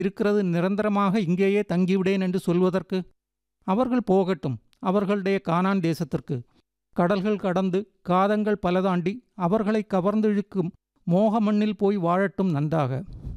இருக்கிறது நிரந்தரமாக இங்கேயே தங்கிவிடேன் என்று சொல்வதற்கு அவர்கள் போகட்டும் அவர்களுடைய கானான் தேசத்திற்கு கடல்கள் கடந்து காதங்கள் பல தாண்டி அவர்களை கவர்ந்திழுக்கும் மோக மண்ணில் போய் வாழட்டும் நன்றாக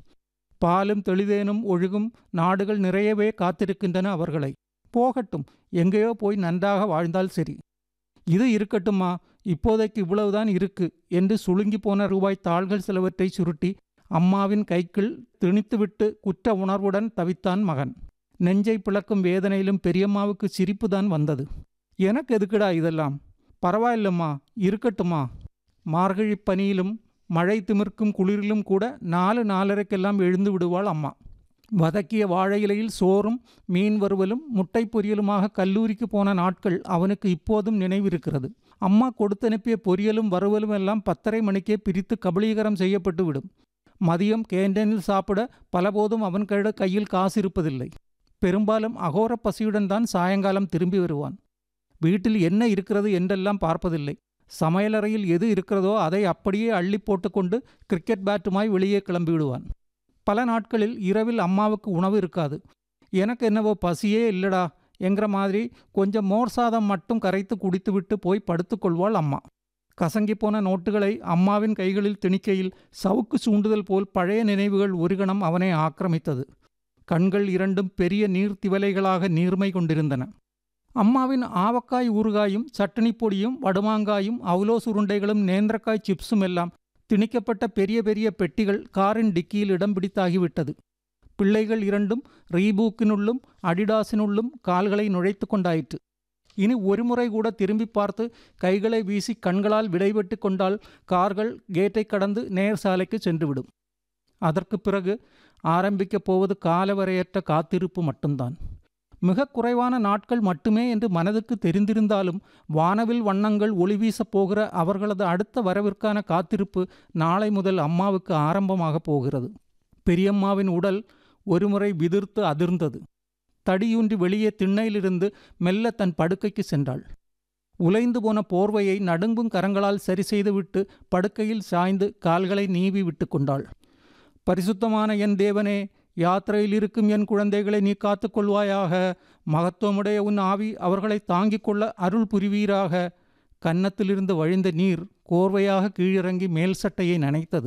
பாலும் தெளிதேனும் ஒழுகும் நாடுகள் நிறையவே காத்திருக்கின்றன அவர்களை போகட்டும் எங்கேயோ போய் நன்றாக வாழ்ந்தால் சரி இது இருக்கட்டுமா இப்போதைக்கு இவ்வளவுதான் இருக்கு என்று சுளுங்கி போன ரூபாய் தாள்கள் சிலவற்றை சுருட்டி அம்மாவின் கைக்குள் திணித்துவிட்டு குற்ற உணர்வுடன் தவித்தான் மகன் நெஞ்சை பிளக்கும் வேதனையிலும் பெரியம்மாவுக்கு சிரிப்புதான் வந்தது எனக்கு எதுக்குடா இதெல்லாம் பரவாயில்லம்மா இருக்கட்டுமா மார்கழி பனியிலும் மழை திமிர்க்கும் குளிரிலும் கூட நாலு நாலரைக்கெல்லாம் எழுந்து விடுவாள் அம்மா வதக்கிய வாழை இலையில் சோறும் மீன் வறுவலும் முட்டை பொரியலுமாக கல்லூரிக்கு போன நாட்கள் அவனுக்கு இப்போதும் நினைவிருக்கிறது அம்மா கொடுத்தனுப்பிய பொரியலும் வறுவலும் எல்லாம் பத்தரை மணிக்கே பிரித்து கபளீகரம் செய்யப்பட்டு விடும் மதியம் கேண்டீனில் சாப்பிட பலபோதும் அவன் கைட கையில் காசு இருப்பதில்லை பெரும்பாலும் அகோர பசியுடன் தான் சாயங்காலம் திரும்பி வருவான் வீட்டில் என்ன இருக்கிறது என்றெல்லாம் பார்ப்பதில்லை சமையலறையில் எது இருக்கிறதோ அதை அப்படியே அள்ளி போட்டுக்கொண்டு கிரிக்கெட் பேட்டுமாய் வெளியே கிளம்பி விடுவான் பல நாட்களில் இரவில் அம்மாவுக்கு உணவு இருக்காது எனக்கு என்னவோ பசியே இல்லடா என்கிற மாதிரி கொஞ்சம் மோர் சாதம் மட்டும் கரைத்து குடித்துவிட்டு போய் படுத்துக்கொள்வாள் அம்மா கசங்கி போன நோட்டுகளை அம்மாவின் கைகளில் திணிக்கையில் சவுக்கு சூண்டுதல் போல் பழைய நினைவுகள் ஒரு கணம் அவனை ஆக்கிரமித்தது கண்கள் இரண்டும் பெரிய நீர்த்திவலைகளாக நீர்மை கொண்டிருந்தன அம்மாவின் ஆவக்காய் ஊறுகாயும் சட்டனி பொடியும் வடுமாங்காயும் அவுலோ சுருண்டைகளும் நேந்திரக்காய் சிப்ஸும் எல்லாம் திணிக்கப்பட்ட பெரிய பெரிய பெட்டிகள் காரின் டிக்கியில் இடம் பிடித்தாகிவிட்டது பிள்ளைகள் இரண்டும் ரீபூக்கினுள்ளும் அடிடாஸினுள்ளும் கால்களை நுழைத்து கொண்டாயிற்று இனி ஒருமுறை கூட திரும்பி பார்த்து கைகளை வீசி கண்களால் விடைபெட்டு கொண்டால் கார்கள் கேட்டை கடந்து நேர் சாலைக்கு சென்றுவிடும் அதற்கு பிறகு ஆரம்பிக்கப் போவது காலவரையற்ற காத்திருப்பு மட்டும்தான் மிக குறைவான நாட்கள் மட்டுமே என்று மனதுக்கு தெரிந்திருந்தாலும் வானவில் வண்ணங்கள் ஒளி வீசப் போகிற அவர்களது அடுத்த வரவிற்கான காத்திருப்பு நாளை முதல் அம்மாவுக்கு ஆரம்பமாகப் போகிறது பெரியம்மாவின் உடல் ஒருமுறை விதிர்த்து அதிர்ந்தது தடியூன்றி வெளியே திண்ணையிலிருந்து மெல்ல தன் படுக்கைக்கு சென்றாள் உலைந்து போன போர்வையை நடுங்கும் கரங்களால் சரி செய்துவிட்டு படுக்கையில் சாய்ந்து கால்களை நீவி விட்டு கொண்டாள் பரிசுத்தமான என் தேவனே யாத்திரையில் இருக்கும் என் குழந்தைகளை நீ காத்துக்கொள்வாயாக மகத்துவமுடைய உன் ஆவி அவர்களை தாங்கிக் கொள்ள அருள் புரிவீராக கன்னத்திலிருந்து வழிந்த நீர் கோர்வையாக கீழிறங்கி மேல் சட்டையை நனைத்தது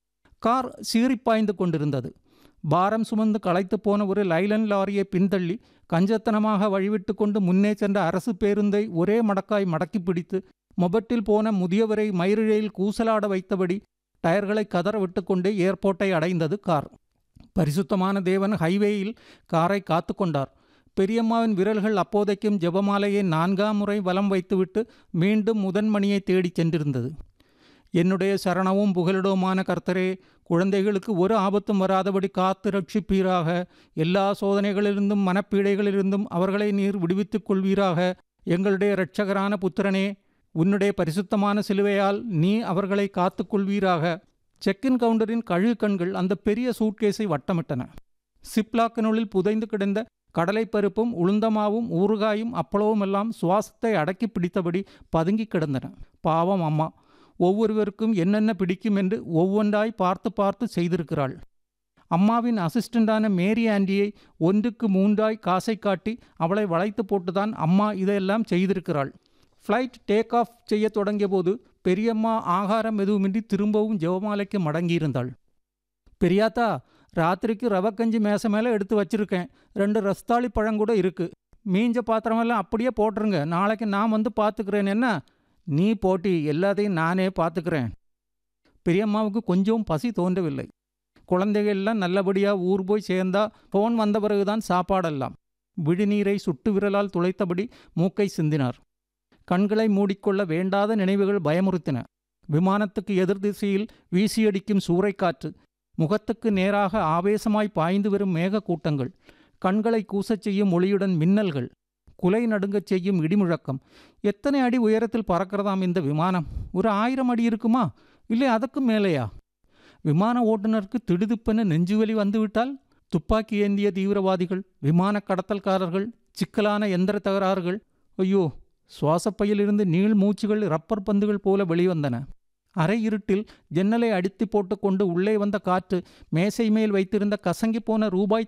கார் சீறிப்பாய்ந்து கொண்டிருந்தது பாரம் சுமந்து களைத்து போன ஒரு லைலன் லாரியை பின்தள்ளி கஞ்சத்தனமாக வழிவிட்டு கொண்டு முன்னே சென்ற அரசு பேருந்தை ஒரே மடக்காய் மடக்கி பிடித்து மொபட்டில் போன முதியவரை மயிரிழையில் கூசலாட வைத்தபடி டயர்களை கதற விட்டுக்கொண்டே ஏர்போர்ட்டை அடைந்தது கார் பரிசுத்தமான தேவன் ஹைவேயில் காரை காத்து கொண்டார் பெரியம்மாவின் விரல்கள் அப்போதைக்கும் ஜெபமாலையை நான்காம் முறை வலம் வைத்துவிட்டு மீண்டும் முதன்மணியை தேடிச் சென்றிருந்தது என்னுடைய சரணவும் புகலிடவுமான கர்த்தரே குழந்தைகளுக்கு ஒரு ஆபத்தும் வராதபடி காத்து ரட்சிப்பீராக எல்லா சோதனைகளிலிருந்தும் மனப்பீடைகளிலிருந்தும் அவர்களை நீர் விடுவித்துக் கொள்வீராக எங்களுடைய இரட்சகரான புத்திரனே உன்னுடைய பரிசுத்தமான சிலுவையால் நீ அவர்களை காத்துக்கொள்வீராக செக்கின் கவுண்டரின் கழுகு கண்கள் அந்த பெரிய சூட்கேஸை வட்டமிட்டன சிப்லாக்கினுள்ளில் புதைந்து கிடந்த கடலைப்பருப்பும் உளுந்தமாவும் ஊறுகாயும் அப்பளவும் எல்லாம் சுவாசத்தை அடக்கி பிடித்தபடி பதுங்கி கிடந்தன பாவம் அம்மா ஒவ்வொருவருக்கும் என்னென்ன பிடிக்கும் என்று ஒவ்வொன்றாய் பார்த்து பார்த்து செய்திருக்கிறாள் அம்மாவின் அசிஸ்டண்டான மேரி ஆண்டியை ஒன்றுக்கு மூன்றாய் காசை காட்டி அவளை வளைத்து போட்டுதான் அம்மா இதையெல்லாம் செய்திருக்கிறாள் ஃப்ளைட் டேக் ஆஃப் செய்ய தொடங்கிய போது பெரியம்மா ஆகாரம் எதுவுமின்றி திரும்பவும் ஜெவமாலைக்கு மடங்கியிருந்தாள் பெரியாத்தா ராத்திரிக்கு ரவக்கஞ்சி மேசை மேலே எடுத்து வச்சிருக்கேன் ரெண்டு ரஸ்தாளி பழம் கூட இருக்கு மீஞ்ச பாத்திரமெல்லாம் அப்படியே போட்டுருங்க நாளைக்கு நான் வந்து பார்த்துக்கிறேன் என்ன நீ போட்டி எல்லாத்தையும் நானே பார்த்துக்கிறேன் பெரியம்மாவுக்கு கொஞ்சம் பசி தோன்றவில்லை குழந்தைகள்லாம் நல்லபடியாக ஊர் போய் சேர்ந்தா ஃபோன் வந்த பிறகுதான் சாப்பாடெல்லாம் விழிநீரை சுட்டு விரலால் துளைத்தபடி மூக்கை சிந்தினார் கண்களை மூடிக்கொள்ள வேண்டாத நினைவுகள் பயமுறுத்தின விமானத்துக்கு எதிர் திசையில் வீசியடிக்கும் சூறைக்காற்று முகத்துக்கு நேராக ஆவேசமாய் பாய்ந்து வரும் மேக கூட்டங்கள் கண்களை கூசச் செய்யும் ஒளியுடன் மின்னல்கள் குலை நடுங்கச் செய்யும் இடிமுழக்கம் எத்தனை அடி உயரத்தில் பறக்கிறதாம் இந்த விமானம் ஒரு ஆயிரம் அடி இருக்குமா இல்லை அதுக்கும் மேலேயா விமான ஓட்டுநருக்கு திடுதிப்பென நெஞ்சுவலி வந்துவிட்டால் துப்பாக்கி ஏந்திய தீவிரவாதிகள் விமான கடத்தல்காரர்கள் சிக்கலான எந்திர தகராறுகள் ஐயோ சுவாசப்பையிலிருந்து நீள் மூச்சுகள் ரப்பர் பந்துகள் போல வெளிவந்தன அரை இருட்டில் ஜன்னலை அடித்து போட்டுக்கொண்டு உள்ளே வந்த காற்று மேசை மேல் வைத்திருந்த கசங்கி போன ரூபாய்